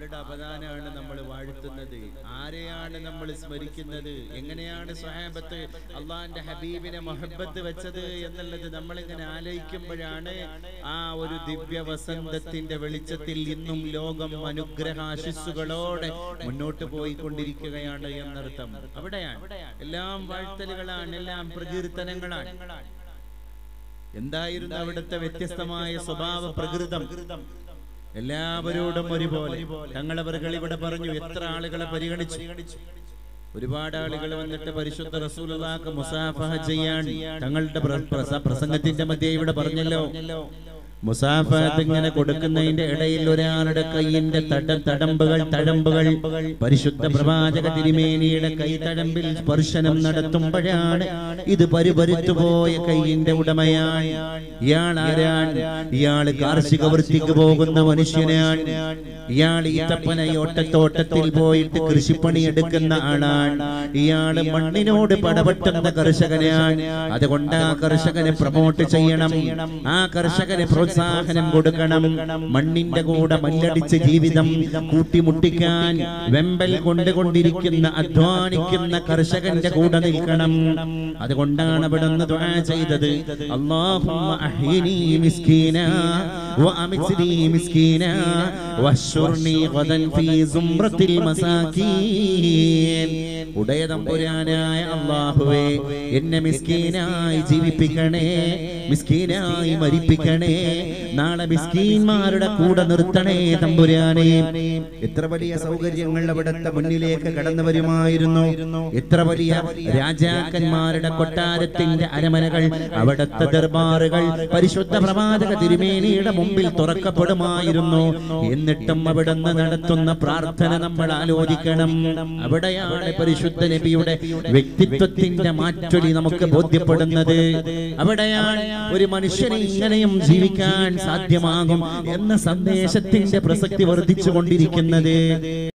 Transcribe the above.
ആരുടെ അപദാനമാണ് നമ്മൾ വാഴ്ത്തുന്നത് ആരെയാണ് നമ്മൾ സ്മരിക്കുന്നത് എങ്ങനെയാണ് സ്വഹാബത്ത് അള്ളാഹിന്റെ ഹബീബിനെ മൊഹബത്ത് വെച്ചത് എന്നുള്ളത് നമ്മളിങ്ങനെ ആലോചിക്കുമ്പോഴാണ് ആ ഒരു ദിവ്യ വസന്തത്തിന്റെ വെളിച്ചത്തിൽ ഇന്നും ലോകം അനുഗ്രഹാശിസ്സുകളോടെ മുന്നോട്ട് പോയിക്കൊണ്ടിരിക്കുകയാണ് എന്നർത്ഥം അവിടെയാണ് എല്ലാം വാഴ്ത്തലുകളാണ് എല്ലാം പ്രകീർത്തനങ്ങളാണ് എന്തായിരുന്നു അവിടുത്തെ വ്യത്യസ്തമായ സ്വഭാവ പ്രകൃതം എല്ലാവരോടും ഒരുപോലെ തങ്ങളവറുകൾ ഇവിടെ പറഞ്ഞു എത്ര ആളുകളെ പരിഗണിച്ചു ഒരുപാട് ആളുകൾ വന്നിട്ട് പരിശുദ്ധ റസൂലുള്ളാഹ്ക്ക് മുസാഫഹ ചെയ്യാൻ തങ്ങളുടെ പ്ര- പ്രസ- പ്രസംഗത്തിന്റെ മധ്യേ ഇവിടെ പറഞ്ഞല്ലോ മുസാഫത്ത് ഇങ്ങനെ കൊടുക്കുന്നതിന്റെ ഇടയിൽ ഒരാളുടെ കൈയിന്റെ തട തടമ്പുകൾ തഴമ്പുകൾ പരിശുദ്ധ പ്രവാചക തിരുമേനിയുടെ കൈത്തഴമ്പിൽ സ്പർശനം നടത്തുമ്പോഴാണ് ഇത് പരിപരുത്തുപോയ കൈയിന്റെ ഉടമയാണ് ഇയാൾ ആരാണ് ഇയാൾ കാർഷിക വൃത്തിക്ക് പോകുന്ന മനുഷ്യനാണ് ഇയാൾ ഈത്തപ്പനയോട്ടത്തോട്ടത്തിൽ പോയിട്ട് കൃഷിപ്പണി എടുക്കുന്ന ആളാണ് ഇയാള് മണ്ണിനോട് പടപെട്ടുന്ന കർഷകനാണ് അതുകൊണ്ട് ആ കർഷകനെ പ്രൊമോട്ട് ചെയ്യണം ആ കർഷകന് പ്രോത്സാഹനം കൊടുക്കണം മണ്ണിന്റെ കൂടെ മല്ലടിച്ച് ജീവിതം കൂട്ടിമുട്ടിക്കാൻ വെമ്പൽ കൊണ്ടുകൊണ്ടിരിക്കുന്ന അധ്വാനിക്കുന്ന കർഷകന്റെ കൂടെ നിൽക്കണം അതുകൊണ്ടാണ് അവിടെ നിന്ന് ദുആ ചെയ്തത് അല്ലാഹുമ്മ അഹ്യിനി മിസ്കീന വഅമിത്നി മിസ്കീന വഹ്ശുർനി ഗദൻ ഫീ സുംറത്തിൽ മസാകീൻ ഉടയ തമ്പുരാനായ അല്ലാഹുവേ എന്നെ മിസ്കീനായി ജീവിപ്പിക്കണേ മിസ്കീനായി മരിപ്പിക്കണേ നാളെ മിസ്കീന്മാരുടെ കൂടെ നിർത്തണേ തമ്പുരാനെ എത്ര വലിയ സൗകര്യങ്ങൾ അവിടുത്തെ മുന്നിലേക്ക് കടന്നു വരുമായിരുന്നു എത്ര വലിയ രാജാക്കന്മാരുടെ കൊട്ടാരത്തിന്റെ അരമനകൾ അവിടുത്തെ ദർബാറുകൾ പരിശുദ്ധ പ്രവാചക തിരുമേനിയുടെ മുമ്പിൽ തുറക്കപ്പെടുമായിരുന്നു എന്നിട്ടും അവിടുന്ന് നടത്തുന്ന പ്രാർത്ഥന നമ്മൾ ആലോചിക്കണം അവിടെയാണ് പരിശുദ്ധ നബിയുടെ വ്യക്തിത്വത്തിന്റെ മാറ്റൊലി നമുക്ക് ബോധ്യപ്പെടുന്നത് അവിടെയാണ് ഒരു മനുഷ്യന് ഇങ്ങനെയും ജീവിക്കാൻ സാധ്യമാകും എന്ന സന്ദേശത്തിന്റെ പ്രസക്തി വർദ്ധിച്ചു കൊണ്ടിരിക്കുന്നത്